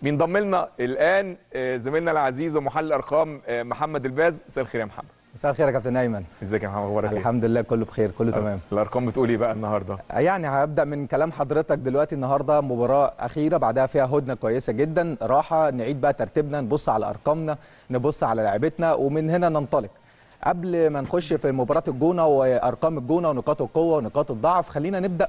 بينضم لنا الان آه، زميلنا العزيز ومحلل الارقام آه، محمد الباز مساء الخير يا محمد مساء الخير يا كابتن ايمن ازيك يا محمد اخبارك ايه الحمد لله كله بخير كله تمام الارقام بتقول ايه بقى النهارده يعني هبدا من كلام حضرتك دلوقتي النهارده مباراه اخيره بعدها فيها هدنه كويسه جدا راحه نعيد بقى ترتيبنا نبص على ارقامنا نبص على لعيبتنا ومن هنا ننطلق قبل ما نخش في مباراه الجونه وارقام الجونه ونقاط القوه ونقاط الضعف خلينا نبدا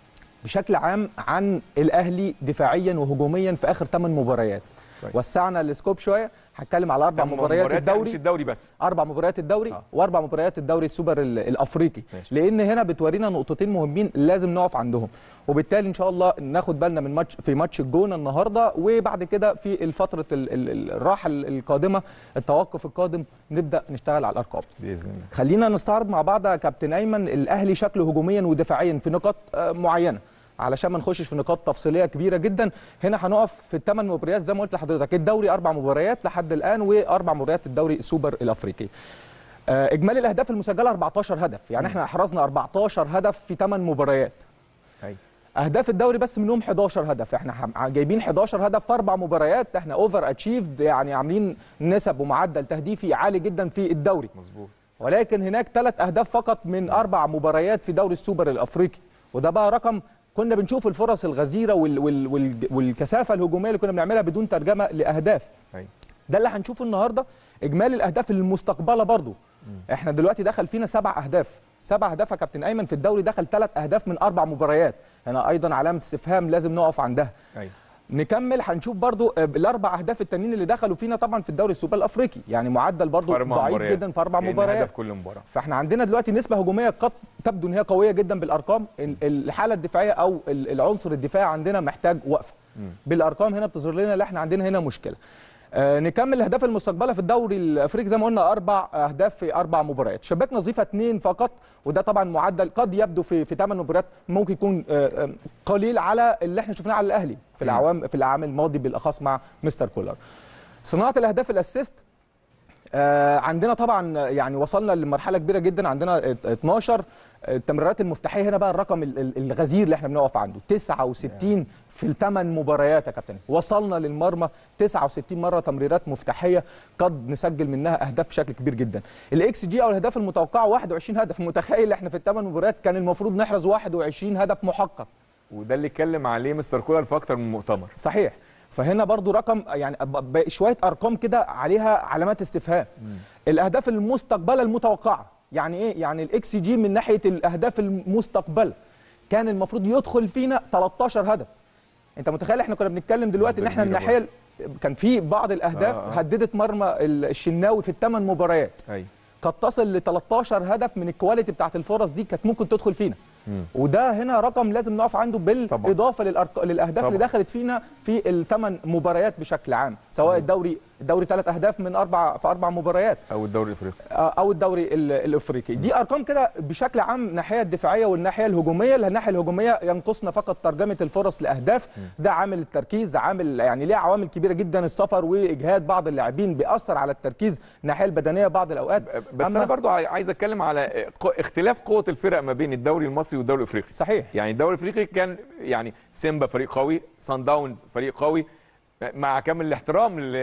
بشكل عام عن الاهلي دفاعيا وهجوميا في اخر 8 مباريات كويس. وسعنا السكوب شويه هتكلم على اربع طب مباريات يعني الدوري مش الدوري بس اربع مباريات الدوري آه. آه. واربع مباريات الدوري السوبر ال- الافريقي ماشي. لان هنا بتورينا نقطتين مهمين لازم نقف عندهم وبالتالي ان شاء الله ناخد بالنا من ماتش في ماتش الجونه النهارده وبعد كده في الفتره ال- ال- الراحه ال- القادمه التوقف القادم نبدا نشتغل على الارقام باذن الله خلينا نستعرض مع بعض يا كابتن ايمن الاهلي شكله هجوميا ودفاعيا في نقاط آه، معينه علشان ما نخشش في نقاط تفصيليه كبيره جدا هنا هنقف في الثمان مباريات زي ما قلت لحضرتك الدوري اربع مباريات لحد الان واربع مباريات الدوري السوبر الافريقي آه، اجمالي الاهداف المسجله 14 هدف يعني احنا احرزنا 14 هدف في 8 مباريات ايوه اهداف الدوري بس منهم 11 هدف احنا ح- جايبين 11 هدف في اربع مباريات احنا اوفر اتشيفد يعني عاملين نسب ومعدل تهديفي عالي جدا في الدوري مظبوط ولكن هناك ثلاث اهداف فقط من اربع مباريات في دوري السوبر الافريقي وده بقى رقم كنا بنشوف الفرص الغزيره وال وال وال والكثافه الهجوميه اللي كنا بنعملها بدون ترجمه لاهداف ايوه ده اللي هنشوفه النهارده اجمالي الاهداف المستقبله برضو احنا دلوقتي دخل فينا سبع اهداف سبع اهداف يا كابتن ايمن في الدوري دخل ثلاث اهداف من اربع مباريات هنا ايضا علامه استفهام لازم نقف عندها ايوه نكمل هنشوف برضو آه، الاربع اهداف التانيين اللي دخلوا فينا طبعا في الدوري السوبر الافريقي يعني معدل برضو في أربع ضعيف مباريات. جدا في اربع كأن مباريات هدف كل مباراه فاحنا عندنا دلوقتي نسبه هجوميه قد تبدو ان هي قويه جدا بالارقام ال- الحاله الدفاعيه او ال- العنصر الدفاعي عندنا محتاج وقفه بالارقام هنا بتظهر لنا ان احنا عندنا هنا مشكله آه نكمل الاهداف المستقبله في الدوري الافريقي زي ما قلنا اربع اهداف في اربع مباريات شباك نظيفه اثنين فقط وده طبعا معدل قد يبدو في في ثمان مباريات ممكن يكون آه آه، قليل على اللي احنا شفناه على الاهلي في الاعوام في الاعوام الماضي بالاخص مع مستر كولر صناعه الاهداف الاسيست آه، عندنا طبعا يعني وصلنا لمرحله كبيره جدا عندنا ات- 12 التمريرات المفتاحيه هنا بقى الرقم ال- ال- الغزير اللي احنا بنقف عنده 69 في الثمان مباريات يا كابتن وصلنا للمرمى 69 مره تمريرات مفتاحيه قد نسجل منها اهداف بشكل كبير جدا الاكس جي او الاهداف المتوقعه 21 هدف متخيل احنا في الثمان مباريات كان المفروض نحرز 21 هدف محقق وده اللي اتكلم عليه مستر كولر في اكتر من مؤتمر صحيح فهنا برضو رقم يعني ب- ب- شويه ارقام كده عليها علامات استفهام الاهداف المستقبله المتوقعه يعني ايه يعني الاكس جي من ناحيه الاهداف المستقبله كان المفروض يدخل فينا 13 هدف انت متخيل احنا كنا بنتكلم دلوقتي ان نسبة احنا كبيرة الناحيه ال- كان في بعض الاهداف آه، آه. هددت مرمى ال- الشناوي في الثمان مباريات ايوه قد تصل ل 13 هدف من الكواليتي بتاعت الفرص دي كانت ممكن تدخل فينا وده هنا رقم لازم نقف عنده بالاضافه للأرق... للاهداف طبعاً. اللي دخلت فينا في الثمان مباريات بشكل عام سواء صحيح. الدوري الدوري ثلاث اهداف من اربع في اربع مباريات او الدوري الافريقي آه، او الدوري ال- الافريقي دي ارقام كده بشكل عام الناحيه الدفاعيه والناحيه الهجوميه الناحيه الهجوميه ينقصنا فقط ترجمه الفرص لاهداف ده عامل التركيز ده عامل يعني ليه عوامل كبيره جدا السفر واجهاد بعض اللاعبين بيأثر على التركيز الناحيه البدنيه بعض الاوقات بس أما- انا برضو عاي- عايز اتكلم على ق- اختلاف قوه الفرق ما بين الدوري المصري والدوري الافريقي صحيح يعني الدوري الافريقي كان يعني سيمبا فريق قوي سان داونز فريق قوي مع كامل الاحترام ل...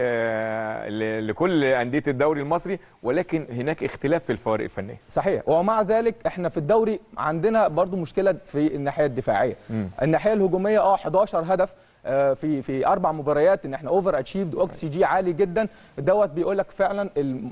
ل... لكل انديه الدوري المصري ولكن هناك اختلاف في الفوارق الفنيه صحيح ومع ذلك احنا في الدوري عندنا برضو مشكله في الناحيه الدفاعيه مم. الناحيه الهجوميه اه 11 هدف آه، في في اربع مباريات ان احنا اوفر اتشيفد اوكسي جي عالي جدا دوت بيقول لك فعلا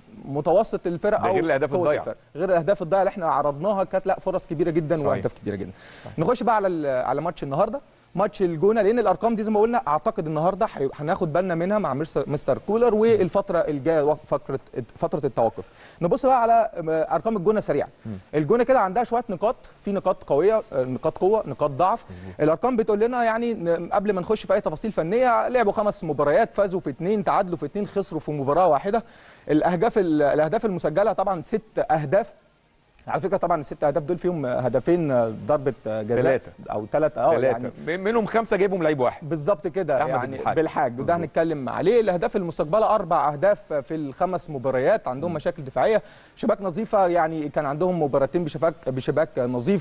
متوسط الفرق ده او غير الأهداف قوة الضايعة. الفرق. غير الاهداف الضايعه اللي احنا عرضناها كانت لا فرص كبيره جدا صحيح. واهداف كبيره جدا نخش بقى على ال- على ماتش النهارده ماتش الجونه لان الارقام دي زي ما قلنا اعتقد النهارده هي- هناخد بالنا منها مع مرس- مستر كولر والفتره الجايه وق- فقره فتره التوقف نبص بقى على آه، ارقام الجونه سريعا الجونه كده عندها شويه نقاط في نقاط قويه آه، نقاط قوه نقاط ضعف الارقام بتقول لنا يعني ن- قبل ما نخش في اي تفاصيل فنيه لعبوا خمس مباريات فازوا في اثنين تعادلوا في اثنين خسروا في مباراه واحده الاهداف ال- الاهداف المسجله طبعا ست اهداف على فكره طبعا الست اهداف دول فيهم هدفين ضربه جزاء ثلاثة. او ثلاثه اه ثلاثه يعني يعني منهم خمسه جايبهم لعيب واحد بالظبط كده أحمد يعني بالحاج. بالحاج وده مظبوط. هنتكلم عليه الاهداف المستقبله اربع اهداف في الخمس مباريات عندهم مشاكل دفاعيه شباك نظيفه يعني كان عندهم مباراتين بشباك بشباك نظيفه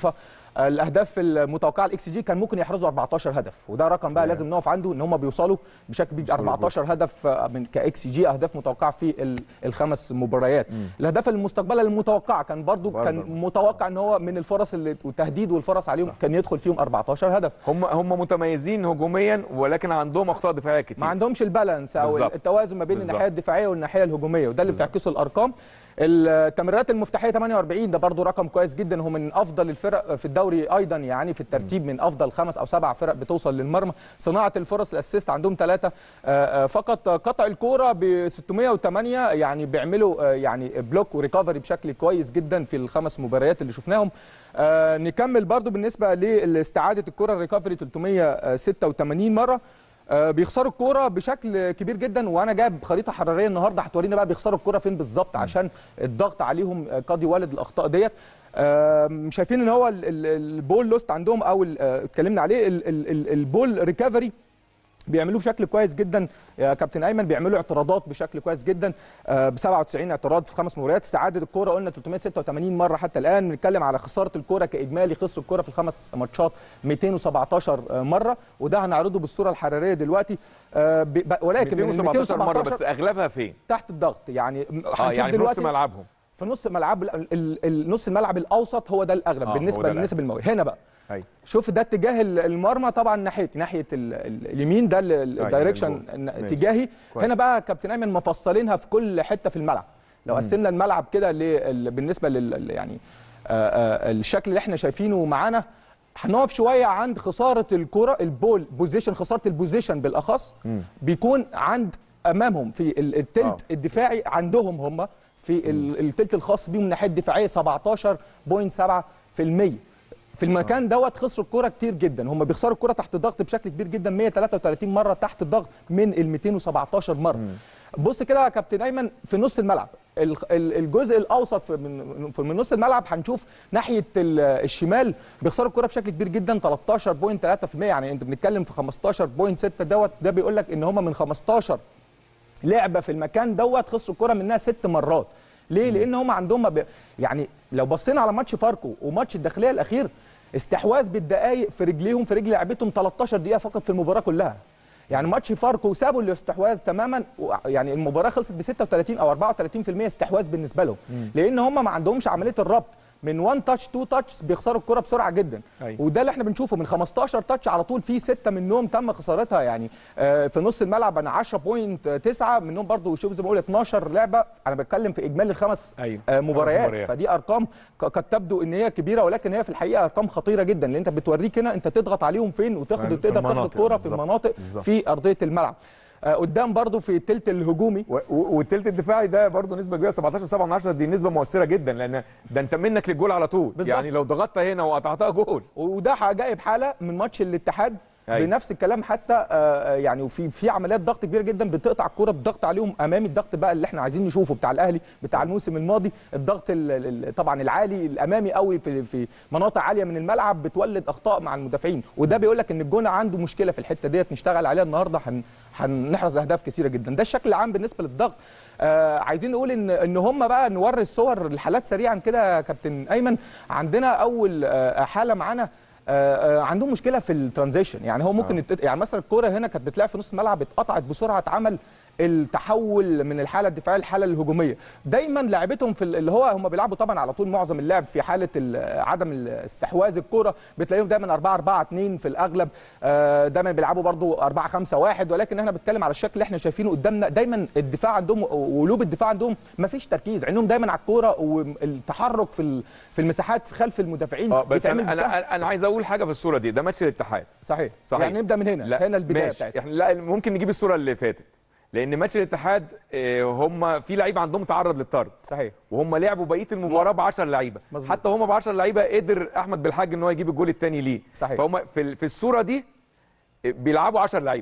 الاهداف المتوقعه الاكس جي كان ممكن يحرزوا 14 هدف وده رقم بقى تمام. لازم نقف عنده ان هم بيوصلوا بشكل كبير بيوصلوا 14 هدف آه، من كاكس جي اهداف متوقعه في ال- الخمس مباريات الاهداف المستقبله المتوقعه كان برضو برضو. كان متوقع ان هو من الفرص اللي والتهديد والفرص عليهم كان يدخل فيهم 14 هدف هم هم متميزين هجوميا ولكن عندهم اخطاء دفاعيه كتير ما عندهمش البالانس او بالظبط. التوازن ما بين بالظبط. الناحيه الدفاعيه والناحيه الهجوميه وده اللي بتعكسه الارقام التمريرات المفتاحيه 48 ده برضو رقم كويس جدا هو من افضل الفرق في الدوري ايضا يعني في الترتيب من افضل خمس او سبع فرق بتوصل للمرمى صناعه الفرص الاسيست عندهم ثلاثه فقط قطع الكوره ب 608 يعني بيعملوا آه، يعني بلوك وريكفري بشكل كويس جدا في الخمس مباريات اللي شفناهم آه، نكمل برضو بالنسبه لاستعاده الكره الريكفري 386 مره آه، بيخسروا الكوره بشكل كبير جدا وانا جايب خريطه حراريه النهارده هتورينا بقى بيخسروا الكوره فين بالظبط عشان الضغط عليهم آه، قد يولد الاخطاء ديت آم، شايفين ان هو ال- ال- البول لوست عندهم او ال- آه، اتكلمنا عليه ال- ال- ال- البول ريكفري بيعملوه بشكل كويس جدا يا كابتن ايمن بيعملوا اعتراضات بشكل كويس جدا ب 97 اعتراض في خمس مباريات استعاده الكوره قلنا 386 مره حتى الان بنتكلم على خساره الكوره كاجمالي خسروا الكوره في الخمس ماتشات 217 مره وده هنعرضه بالصوره الحراريه دلوقتي آه، ب- ب- ولكن من ال 217 مره 217 بس اغلبها فين؟ تحت الضغط يعني م- اه هنشوف يعني في نص دلوقتي ملعبهم في نص ملعب ال- ال- ال- نص الملعب الاوسط هو ده الاغلب آه، هو بالنسبه ده للنسب المئويه هنا بقى ايوه شوف ده اتجاه ال- المرمى طبعا ناحيه ناحيه ال- ال- اليمين ده ال- ال- أيوة، الدايركشن الجول. الن- ماشي. اتجاهي كويس. هنا بقى كابتن ايمن مفصلينها في كل حته في الملعب لو قسمنا الملعب كده لل- بالنسبه لل يعني آه، آه، الشكل اللي احنا شايفينه معانا هنقف شويه عند خساره الكره البول بوزيشن خساره البوزيشن بالاخص بيكون عند امامهم في ال- آه. التلت الدفاعي عندهم هم في ال- التلت الخاص بيهم من الناحيه الدفاعيه 17.7% في المكان دوت خسروا الكرة كتير جدا هم بيخسروا الكرة تحت ضغط بشكل كبير جدا 133 مرة تحت الضغط من ال 217 مرة بص كده يا كابتن ايمن في نص الملعب ال- ال- الجزء الاوسط في من في من نص الملعب هنشوف ناحيه ال- الشمال بيخسروا الكرة بشكل كبير جدا 13.3% يعني انت بنتكلم في 15.6 دوت ده بيقول لك ان هم من 15 لعبه في المكان دوت خسروا الكره منها ست مرات ليه لان هم عندهم ب... يعني لو بصينا على ماتش فاركو وماتش الداخليه الاخير استحواذ بالدقائق في رجليهم في رجل لعبتهم 13 دقيقه فقط في المباراه كلها يعني ماتش فاركو سابوا الاستحواذ تماما و- يعني المباراه خلصت ب 36 او 34% استحواذ بالنسبه لهم لان هم ما عندهمش عمليه الربط من 1 تاتش 2 تاتش بيخسروا الكره بسرعه جدا أيوة. وده اللي احنا بنشوفه من 15 تاتش على طول في سته منهم تم خسارتها يعني آه، في نص الملعب انا 10.9 منهم برضو شوف زي ما بقول 12 لعبه انا بتكلم في اجمالي الخمس أيوة. آه، خمس مباريات مباريات. فدي ارقام ك- قد تبدو ان هي كبيره ولكن هي في الحقيقه ارقام خطيره جدا لان انت بتوريك هنا انت تضغط عليهم فين وتاخد في تقدر تاخد المناطق الكوره في بالظبط. المناطق بالظبط. في ارضيه الملعب آه، قدام برضو في الثلث الهجومي و- و- والتلت الدفاعي ده برضه نسبه كبيره 17 7 من 10 دي نسبه مؤثره جدا لان ده انت منك للجول على طول بالظبط. يعني لو ضغطت هنا وقطعتها جول وده جايب حاله من ماتش الاتحاد أيوة. بنفس الكلام حتى آه، آه، يعني وفي في عمليات ضغط كبيره جدا بتقطع الكوره بضغط عليهم امامي الضغط بقى اللي احنا عايزين نشوفه بتاع الاهلي بتاع الموسم الماضي الضغط ال- ال- طبعا العالي الامامي قوي في في مناطق عاليه من الملعب بتولد اخطاء مع المدافعين وده بيقول لك ان الجونه عنده مشكله في الحته ديت نشتغل عليها النهارده هن هنحرز اهداف كثيره جدا ده الشكل العام بالنسبه للضغط آه عايزين نقول ان ان هم بقى نوري الصور الحالات سريعا كده يا كابتن ايمن عندنا اول آه حاله معانا آه، آه، عندهم مشكله في الترانزيشن يعني هو ممكن يتقط- يعني مثلا الكوره هنا كانت بتلعب في نص الملعب اتقطعت بسرعه اتعمل التحول من الحاله الدفاعيه للحاله الهجوميه دايما لعبتهم في ال- اللي هو هم بيلعبوا طبعا على طول معظم اللعب في حاله ال- عدم استحواذ الكوره بتلاقيهم دايما 4 4 2 في الاغلب آه، دايما بيلعبوا برضو 4 5 1 ولكن احنا بنتكلم على الشكل اللي احنا شايفينه قدامنا دايما الدفاع عندهم وقلوب الدفاع عندهم ما فيش تركيز عينهم دايما على الكوره والتحرك في ال- في المساحات خلف المدافعين اه بس بيتعمل انا بسهل. انا انا عايز اقول حاجه في الصوره دي ده ماتش الاتحاد صحيح صحيح. يعني نبدا من هنا لا هنا البدايه ماشي. بتاعتها احنا لا ممكن نجيب الصوره اللي فاتت لان ماتش الاتحاد آه، هم في لعيبه عندهم تعرض للطرد صحيح وهم لعبوا بقيه المباراه ب 10 لعيبه مظبوط. حتى هم ب 10 لعيبه قدر احمد بالحاج ان هو يجيب الجول الثاني ليه صحيح. فهم في ال- في الصوره دي بيلعبوا 10 لعيبه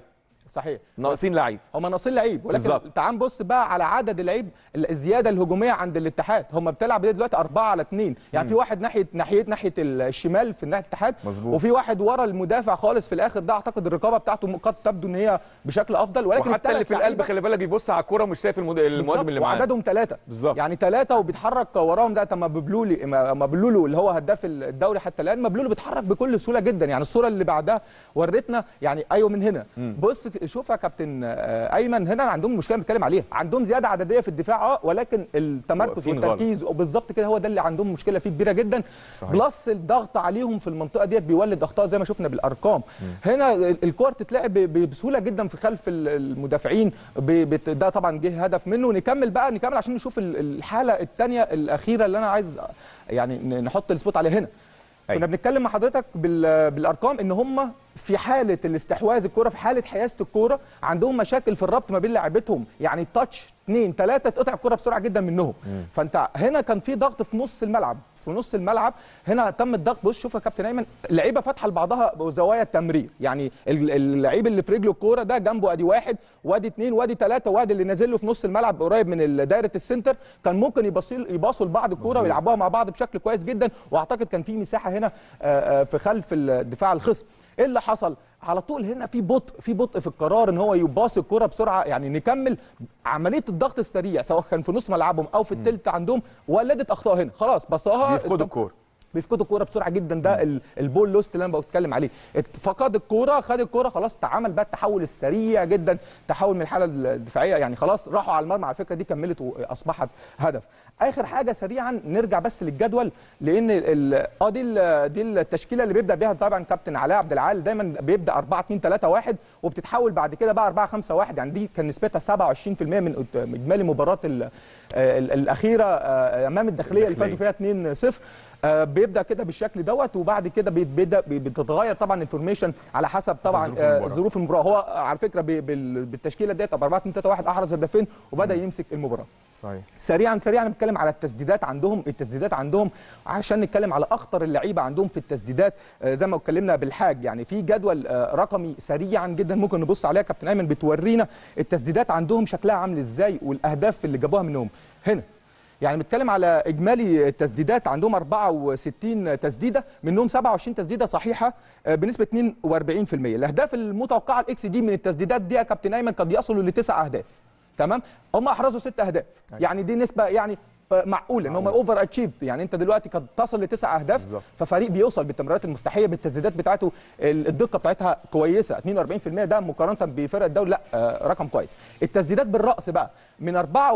صحيح ناقصين لعيب هم ناقصين لعيب ولكن بالظبط. تعال نبص بقى على عدد اللعيب الزياده الهجوميه عند الاتحاد هم بتلعب دلوقتي 4 على 2 يعني في واحد ناحيه ناحيه ناحيه الشمال في ناحيه الاتحاد مظبوط. وفي واحد ورا المدافع خالص في الاخر ده اعتقد الرقابه بتاعته قد تبدو ان هي بشكل افضل ولكن وحتى اللي التلات في القلب لعيبة- خلي بالك بيبص على الكوره مش شايف المد- المهاجم بالظبط، اللي معاه وعددهم ثلاثه بالظبط. يعني ثلاثه وبيتحرك وراهم ده طب مبلولي مبلولو اللي هو هداف الدوري حتى الان مبلولو بيتحرك بكل سهوله جدا يعني الصوره اللي بعدها ورتنا يعني ايوه من هنا بص شوف يا كابتن آه، ايمن هنا عندهم مشكله بنتكلم عليها عندهم زياده عدديه في الدفاع اه ولكن التمركز واقفين غلط. والتركيز وبالظبط كده هو ده اللي عندهم مشكله فيه كبيره جدا صحيح. بلس الضغط عليهم في المنطقه ديت بيولد اخطاء زي ما شفنا بالارقام هنا ال- الكور تتلعب ب- ب- بسهوله جدا في خلف ال- المدافعين ب- بت- ده طبعا جه هدف منه نكمل بقى نكمل عشان نشوف ال- الحاله الثانيه الاخيره اللي انا عايز يعني ن- نحط السبوت عليها هنا أيوة. كنا بنتكلم مع حضرتك بال- بالارقام ان هم في حاله الاستحواذ الكوره في حاله حيازه الكوره عندهم مشاكل في الربط ما بين لاعبتهم يعني تاتش اثنين ثلاثه تقطع الكوره بسرعه جدا منهم فانت هنا كان في ضغط في نص الملعب في نص الملعب هنا تم الضغط بص شوف يا كابتن ايمن اللعيبه فاتحه لبعضها بزوايا التمرير يعني ال- اللعيب اللي في رجله الكوره ده جنبه ادي واحد وادي اثنين وادي ثلاثه وادي اللي نازل له في نص الملعب قريب من ال- دايره السنتر كان ممكن يباصوا يباصوا لبعض الكوره ويلعبوها مع بعض بشكل كويس جدا واعتقد كان في مساحه هنا آه، آه، في خلف الدفاع الخصم ايه اللي حصل على طول هنا في بطء في بطء في القرار ان هو يباصي الكره بسرعه يعني نكمل عمليه الضغط السريع سواء كان في نص ملعبهم او في الثلث عندهم ولدت اخطاء هنا خلاص بصاها بيفقدوا الكوره بيفقدوا الكوره بسرعه جدا ده ال- البول لوست اللي انا بتكلم عليه ات- فقد الكوره خد الكوره خلاص تعامل بقى التحول السريع جدا تحول من الحاله الدفاعيه يعني خلاص راحوا على المرمى على فكره دي كملت واصبحت هدف اخر حاجه سريعا نرجع بس للجدول لان ال- اه دي ال- دي التشكيله اللي بيبدا بيها طبعا كابتن علاء عبد العال دايما بيبدا 4 2 3 1 وبتتحول بعد كده بقى 4 5 1 يعني دي كان نسبتها 27% من قد- من اجمالي مباراه ال- ال- الاخيره آه، امام الداخليه اللي فازوا فيها 2 0 آه، بيبدا كده بالشكل دوت وبعد كده بيبدا بتتغير طبعا الفورميشن على حسب طبعا ظروف آه، المباراة. ظروف المباراه هو على فكره بي- بال- بالتشكيله ديت 4 2 3 1 احرز هدفين وبدا يمسك المباراه صحيح سريعا سريعا نتكلم على التسديدات عندهم التسديدات عندهم عشان نتكلم على اخطر اللعيبه عندهم في التسديدات آه، زي ما اتكلمنا بالحاج يعني في جدول آه، رقمي سريعا جدا ممكن نبص عليها كابتن ايمن بتورينا التسديدات عندهم شكلها عامل ازاي والاهداف اللي جابوها منهم هنا يعني بنتكلم على اجمالي التسديدات عندهم 64 تسديده منهم 27 تسديده صحيحه آه، بنسبه 42% الاهداف المتوقعه الاكس دي من التسديدات دي يا كابتن ايمن قد يصلوا لتسع اهداف تمام هم احرزوا ست اهداف أيوة. يعني دي نسبه يعني آه، معقوله ان هم اوفر اتشيف يعني انت دلوقتي قد تصل لتسع اهداف بالظبط. ففريق بيوصل بالتمريرات المفتاحيه بالتسديدات بتاعته ال- الدقه بتاعتها كويسه 42% ده مقارنه بفرق الدوري لا آه، رقم كويس التسديدات بالراس بقى من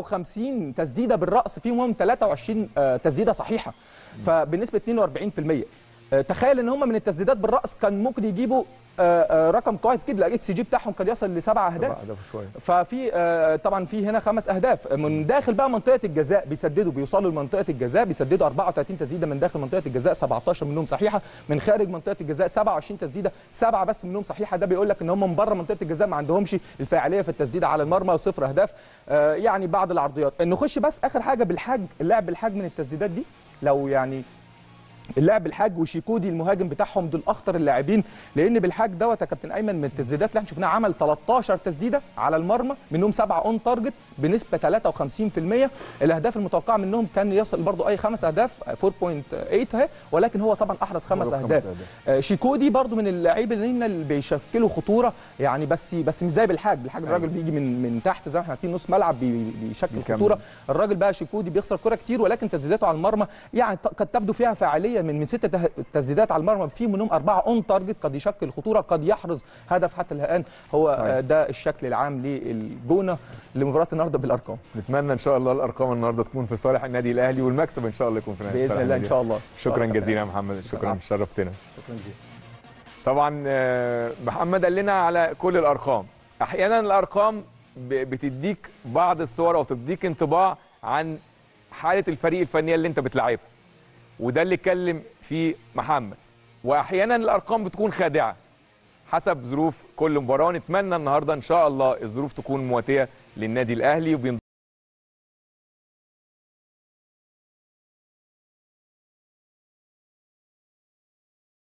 54 تسديده بالراس فيهم 23 آه، تسديده صحيحه فبنسبه 42% آه، تخيل ان هم من التسديدات بالراس كان ممكن يجيبوا آه، آه، رقم كويس جدا الاكس جي بتاعهم كان يصل لسبع اهداف سبع اهداف شويه ففي آه، طبعا في هنا خمس اهداف من داخل بقى منطقه الجزاء بيسددوا بيوصلوا لمنطقه الجزاء بيسددوا 34 تسديده من داخل منطقه الجزاء 17 منهم صحيحه من خارج منطقه الجزاء 27 تسديده سبعه بس منهم صحيحه ده بيقول لك ان هم من بره منطقه الجزاء ما عندهمش الفاعليه في التسديده على المرمى وصفر اهداف آه، يعني بعض العرضيات نخش بس اخر حاجه بالحاج اللاعب بالحاج من التسديدات دي لو يعني اللاعب بالحاج وشيكودي المهاجم بتاعهم دول اخطر اللاعبين لان بالحاج دوت يا كابتن ايمن من التسديدات اللي احنا شفناها عمل 13 تسديده على المرمى منهم سبعه اون تارجت بنسبه 53% الاهداف المتوقعه منهم كان يصل برضو اي خمس اهداف 4.8 اهي ولكن هو طبعا احرز خمس خمس اهداف أهداف. آه، شيكودي برضو من اللعيبه اللي هنا اللي بيشكلوا خطوره يعني بس بس مش زي بالحاج بالحاج الراجل بيجي من من تحت زي ما احنا عارفين نص ملعب بي- بيشكل بيكمل. خطوره الراجل بقى شيكودي بيخسر كرة كتير ولكن تسديداته على المرمى يعني ت- قد تبدو فيها فاعليه من من ست ته- تسديدات على المرمى في منهم اربعه اون تارجت قد يشكل خطوره قد يحرز هدف حتى الان هو صحيح. آه، ده الشكل العام للجونه لمباراه النهارده بالارقام نتمنى ان شاء الله الارقام النهارده تكون في صالح النادي الاهلي والمكسب ان شاء الله يكون في نادي باذن صالح الله ان النادي شاء الله شكرا شكراً. جزيلا يا محمد شكرا العفو. شرفتنا شكرا جزيلا طبعا آه، محمد قال لنا على كل الارقام احيانا الارقام ب- بتديك بعض الصور او تديك انطباع عن حاله الفريق الفنيه اللي انت بتلعبها وده اللي اتكلم فيه محمد واحيانا الارقام بتكون خادعه حسب ظروف كل مباراه نتمنى النهارده ان شاء الله الظروف تكون مواتيه للنادي الاهلي وبين